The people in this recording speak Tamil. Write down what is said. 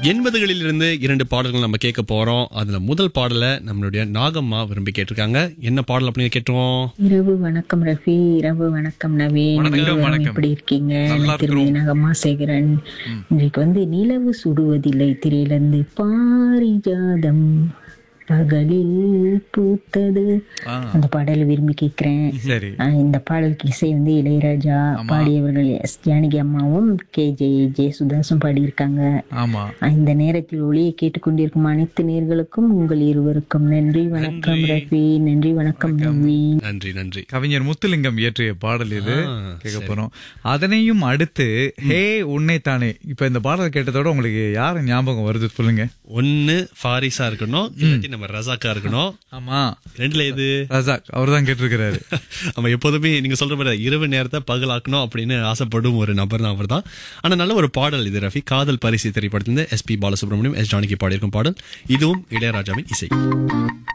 எண்பதுகளில் இருந்து இரண்டு பாடல்கள் நம்ம கேட்க போறோம் அதுல முதல் பாடலை நம்மளுடைய நாகம்மா விரும்பி கேட்டிருக்காங்க என்ன பாடல் அப்படின்னு கேட்டுருவோம் இரவு வணக்கம் ரஃபி இரவு வணக்கம் நவீன் வணக்கம், இருவரும் வணக்கம். எப்படி இருக்கீங்க நல்லா நான் திருமதி இருக்கிறோம். நகமா சேகரன் இன்றைக்கு வந்து நிலவு சுடுவதில்லை திரையிலிருந்து பாரிஜாதம் பகலில் பூத்தது ஆ, அந்த பாடலை விரும்பி கேட்கிறேன் சரி ஆஹ் இந்த பாடலுக்கு இசை வந்து இளையராஜா பாடியவர்கள் எஸ் ஜானகி அம்மாவும் கே ஜே ஜெயசுதாசும் பாடியிருக்காங்க ஆமா ஆஹ் இந்த நேரத்தில் ஒளியை கேட்டுக்கொண்டிருக்கும் அனைத்து நேர்களுக்கும் உங்கள் இருவருக்கும் நன்றி வணக்கம் ரஃபி நன்றி வணக்கம் நவீன் நன்றி நன்றி கவிஞர் முத்துலிங்கம் இயற்றிய பாடல் இது ஆ, கேட்க போறோம் அதனையும் அடுத்து ஹே உன்னை தானே இப்ப இந்த பாடல் கேட்டதோட உங்களுக்கு யாரு ஞாபகம் வருது சொல்லுங்க ஒன்னு ஃபாரிஸா இருக்கணும் இல்லாட்டி நம்ம ரசாக்கா இருக்கணும் ஆமா ரெண்டுல எது ரசாக் அவர் தான் கேட்டிருக்கிறாரு நம்ம எப்போதுமே நீங்க சொல்ற மாதிரி இரவு நேரத்தை பகலாக்கணும் அப்படின்னு ஆசைப்படும் ஒரு நபர் தான் அவர் தான் ஆனா நல்ல ஒரு பாடல் இது ரஃபி காதல் பரிசு திரைப்படத்திலிருந்து S P Balasubrahmanyam S Janaki பாடியிருக்கும் பாடல் இதுவும் இளையராஜாவின் இசை